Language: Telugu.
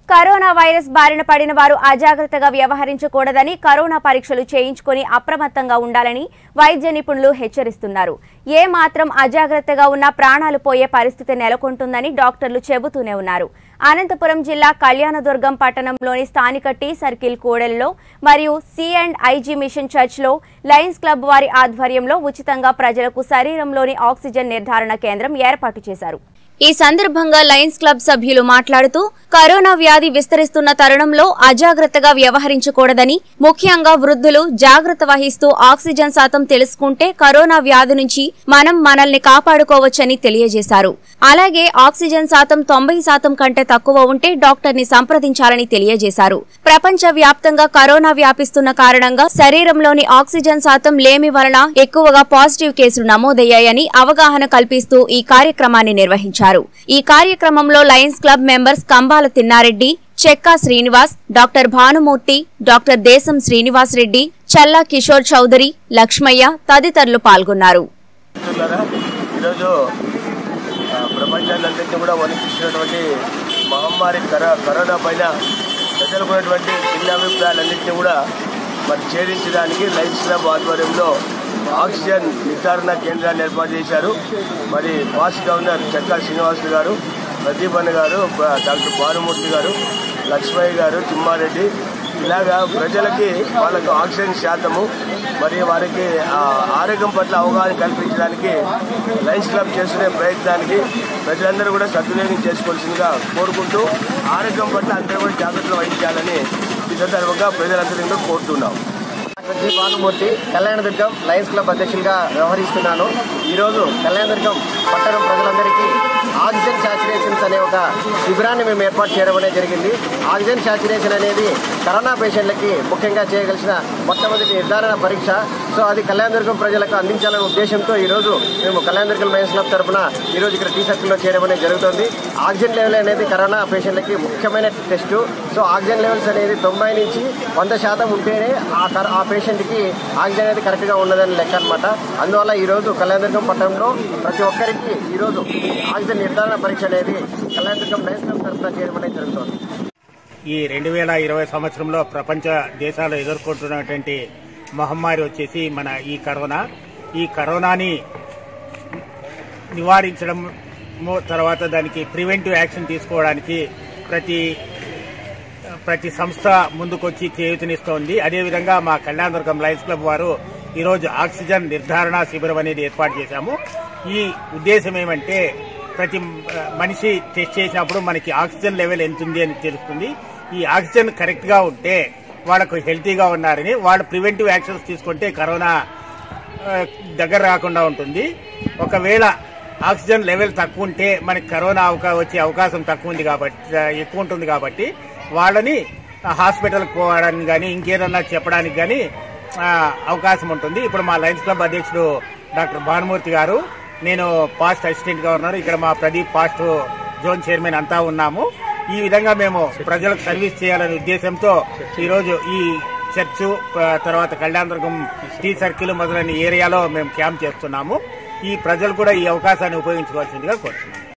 కరోనా వైరస్ బారిన పడిన వారు అజాగ్రత్తగా వ్యవహరించకూడదని కరోనా పరీక్షలు చేయించుకొని అప్రమత్తంగా ఉండాలని వైద్య నిపుణులు హెచ్చరిస్తున్నారు ఏ మాత్రం అజాగ్రత్తగా ఉన్నా ప్రాణాలు పోయే పరిస్థితి నెలకొంటుందని డాక్టర్లు చెబుతూనే ఉన్నారు అనంతపురం జిల్లా కళ్యాణదుర్గం పట్టణంలోని స్థానిక టీ సర్కిల్ కూడలిలో మరియు సి అండ్ ఐజీ మిషన్ చర్చ్లో లయన్స్ క్లబ్ వారి ఆధ్వర్యంలో ఉచితంగా ప్రజలకు శరీరంలోని ఆక్సిజన్ నిర్ధారణ కేంద్రం ఏర్పాటు చేశారు ఈ సందర్భంగా లయన్స్ క్లబ్ సభ్యులు మాట్లాడుతూ కరోనా వ్యాధి విస్తరిస్తున్న తరుణంలో అజాగ్రత్తగా వ్యవహరించకూడదని ముఖ్యంగా వృద్ధులు జాగ్రత్త వహిస్తూ ఆక్సిజన్ శాతం తెలుసుకుంటే కరోనా వ్యాధి నుంచి మనం మనల్ని కాపాడుకోవచ్చని తెలియజేశారు అలాగే ఆక్సిజన్ శాతం తొంభై శాతం కంటే తక్కువ ఉంటే డాక్టర్ ని సంప్రదించాలని తెలియజేశారు ప్రపంచ వ్యాప్తంగా కరోనా వ్యాపిస్తున్న కారణంగా శరీరంలోని ఆక్సిజన్ శాతం లేమి వలన ఎక్కువగా పాజిటివ్ కేసులు నమోదయ్యాయని అవగాహన కల్పిస్తూ ఈ కార్యక్రమాన్ని నిర్వహించారు ఈ కార్యక్రమంలో Lions club members Kambala Tinnareddy Chekka Srinivas doctor Bhanumurthy doctor Desam Srinivas Reddy చల్లా కిషోర్ చౌదరి లక్ష్మయ్య తదితరులు పాల్గొన్నారు మిత్రులారా ఈరోజు ఆ, ప్రపంచాన్నంతటినీ కూడా వణికిస్తున్నటువంటి మహమ్మారి కర కరోనా పైన ప్రజలకు ఉన్నటువంటి భిన్నాభిప్రాయాలన్నింటినీ కూడా మరి ఛేదించడానికి లైఫ్ క్లబ్ ఆధ్వర్యంలో ఆక్సిజన్ నిర్ధారణ కేంద్రాన్ని ఏర్పాటు చేశారు మరి పాస్ గవర్నర్ చక్కా శ్రీనివాసులు గారు ప్రదీప్ అన్న గారు ప- డాక్టర్ భానుమూర్తి గారు లక్ష్మయ్య గారు తిమ్మారెడ్డి ఇలాగా ప్రజలకి వాళ్ళకు ఆక్సిజన్ శాతము మరియు వారికి ఆ, ఆరోగ్యం పట్ల అవగాహన కల్పించడానికి లయన్స్ క్లబ్ చేస్తున్న ప్రయత్నానికి ప్రజలందరూ కూడా సద్వినియోగం చేసుకోవాల్సిందిగా కోరుకుంటూ ఆరోగ్యం పట్ల అందరూ కూడా జాగ్రత్తలు వహించాలని ఈ సందర్భంగా ప్రజలందరినీ కూడా కోరుతున్నాం G Bhanumurthy Kalyanadurgam Lions Club అధ్యక్షులుగా వ్యవహరిస్తున్నాను ఈరోజు కళ్యాణదుర్గం పట్టణం ప్రజలందరికీ ఆక్సిజన్ శాచురేషన్స్ అనే ఒక శిబిరాన్ని మేము ఏర్పాటు చేయడం అనేది జరిగింది ఆక్సిజన్ శాచురేషన్ అనేది కరోనా పేషెంట్లకి ముఖ్యంగా చేయగలిసిన మొట్టమొదటి నిర్ధారణ పరీక్ష సో అది కళ్యాణదుర్గం ప్రజలకు అందించాలనే ఉద్దేశంతో ఈరోజు మేము కళ్యాణదుర్గం లయన్స్ క్లబ్ తరఫున ఈరోజు ఇక్కడ టీ సర్కిల్లో చేయడం అనేది జరుగుతుంది ఆక్సిజన్ లెవెల్ అనేది కరోనా పేషెంట్లకి ముఖ్యమైన టెస్ట్ సో ఆక్సిజన్ లెవెల్స్ అనేది తొంభై నుంచి వంద శాతం ఉంటేనే ఆ కర- ఆ పేషెంట్కి ఆక్సిజన్ అనేది కరెక్ట్గా ఉన్నదని లెక్క అనమాట అందువల్ల ఈరోజు కళ్యాణదుర్గం పట్టణంలో ప్రతి ఒక్కరికి ఈరోజు ఆక్సిజన్ నిర్ధారణ పరీక్ష అనేది కళ్యాణదుర్గం లయన్స్ క్లబ్ తరఫున చేయడం అనేది జరుగుతుంది ఈ రెండు వేల ఇరవై సంవత్సరంలో ప్రపంచ దేశాలు ఎదుర్కొంటున్నటువంటి మహమ్మారి వచ్చేసి మన ఈ కరోనా ఈ కరోనాని నివారించడం తర్వాత దానికి ప్రివెంటివ్ యాక్షన్ తీసుకోవడానికి ప్రతి ప్రతి సంస్థ ముందుకొచ్చి చేయూతనిస్తోంది అదేవిధంగా మా కళ్యాణదుర్గం లయన్స్ క్లబ్ వారు ఈరోజు ఆక్సిజన్ నిర్ధారణ శిబిరం అనేది ఏర్పాటు చేశాము ఈ ఉద్దేశం ఏమంటే ప్రతి ఆ, మనిషి టెస్ట్ చేసినప్పుడు మనకి ఆక్సిజన్ లెవెల్ ఎంత ఉంది అని తెలుస్తుంది ఈ ఆక్సిజన్ కరెక్ట్ గా ఉంటే వాళ్ళకు హెల్తీగా ఉన్నారని వాళ్ళు ప్రివెంటివ్ యాక్షన్స్ తీసుకుంటే కరోనా ఆ, దగ్గర రాకుండా ఉంటుంది ఒకవేళ ఆక్సిజన్ లెవెల్ తక్కువ ఉంటే మనకి కరోనా అవకా వచ్చే అవకాశం తక్కువ ఉంది కాబట్టి ఆ, ఎక్కువ ఉంటుంది కాబట్టి వాళ్ళని హాస్పిటల్కి పోవడానికి కానీ ఇంకేదన్నా చెప్పడానికి కానీ అవకాశం ఉంటుంది ఇప్పుడు మా లయన్స్ క్లబ్ అధ్యక్షుడు డాక్టర్ భానుమూర్తి గారు నేను పాస్ట్ అసిస్టెంట్ గా ఉన్నారు ఇక్కడ మా ప్రదీప్ పాస్ట్ జోన్ చైర్మన్ అంతా ఉన్నాము ఈ విధంగా మేము ప్రజలకు సర్వీస్ చేయాలనే ఉద్దేశంతో ఈరోజు ఈ చర్చ్ తర్వాత కళ్యాణదుర్గం టీ సర్కిల్ మొదలైన ఏరియాలో మేము క్యాంప్ చేస్తున్నాము ఈ ప్రజలు కూడా ఈ అవకాశాన్ని ఉపయోగించుకోవాల్సిందిగా కోరుతున్నాము